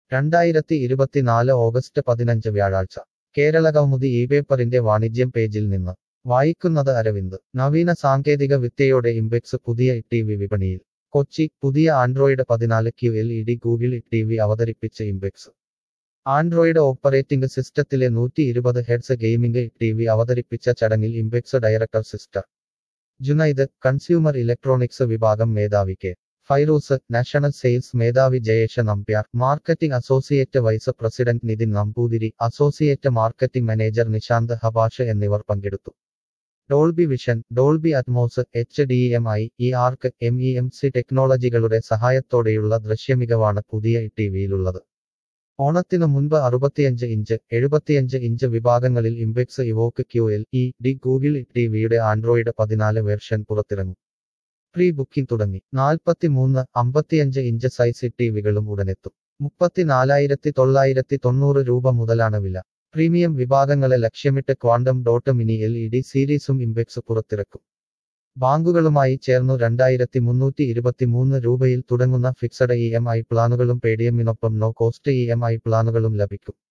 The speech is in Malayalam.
രണ്ടായിരത്തി ഇരുപത്തിനാല് ഓഗസ്റ്റ് പതിനഞ്ച് വ്യാഴാഴ്ച കേരള കൗമുദി ഈ പേപ്പറിന്റെ വാണിജ്യം പേജിൽ നിന്ന് വായിക്കുന്നത് അരവിന്ദ് നവീന സാങ്കേതിക വിദ്യയോടെ ഇംപെക്സ് പുതിയ ടി വി വിപണിയിൽ കൊച്ചി പുതിയ ആൻഡ്രോയിഡ് പതിനാല് Q L E D Google T V അവതരിപ്പിച്ച ഇംപെക്സ് ആൻഡ്രോയിഡ് ഓപ്പറേറ്റിംഗ് സിസ്റ്റത്തിലെ നൂറ്റി ഇരുപത് ഹെഡ്സ് ഗെയിമിംഗ് ടി വി അവതരിപ്പിച്ച ചടങ്ങിൽ Impex director sister Junaid consumer electronics വിഭാഗം മേധാവി കെ ഫൈറൂസ് നാഷണൽ സെയിൽസ് മേധാവി Jayesh Nambiar marketing associate vice president Nithin Namboothiri associate marketing manager Nishanth Habash എന്നിവർ പങ്കെടുത്തു Dolby vision Dolby Atmos H D M I E ARC M E M C ടെക്നോളജികളുടെ സഹായത്തോടെയുള്ള ദൃശ്യമികവാണ് പുതിയ ടി വിയിലുള്ളത് ഓണത്തിനു മുൻപ് അറുപത്തിയഞ്ച് ഇഞ്ച് എഴുപത്തിയഞ്ച് ഇഞ്ച് വിഭാഗങ്ങളിൽ Impex Evoke Q L E D Google T വിയുടെ ആൻഡ്രോയിഡ് പതിനാല് വേർഷൻ പുറത്തിറങ്ങും പ്രീ ബുക്കിംഗ് തുടങ്ങി നാൽപ്പത്തിമൂന്ന് അമ്പത്തിയഞ്ച് ഇഞ്ച് സൈസ് ടി വികളും ഉടനെത്തും മുപ്പത്തിനാലായിരത്തി തൊള്ളായിരത്തി തൊണ്ണൂറ് രൂപ മുതലാണ് വില പ്രീമിയം വിഭാഗങ്ങളെ ലക്ഷ്യമിട്ട് quantum dot mini L E D സീരീസും ഇംപെക്സ് പുറത്തിറക്കും ബാങ്കുകളുമായി ചേർന്നു രണ്ടായിരത്തി മുന്നൂറ്റി ഇരുപത്തിമൂന്ന് രൂപയിൽ തുടങ്ങുന്ന ഫിക്സഡ് ഇ എം ഐ പ്ലാനുകളും പേടിഎമ്മിനൊപ്പം no cost E M I പ്ലാനുകളും ലഭിക്കും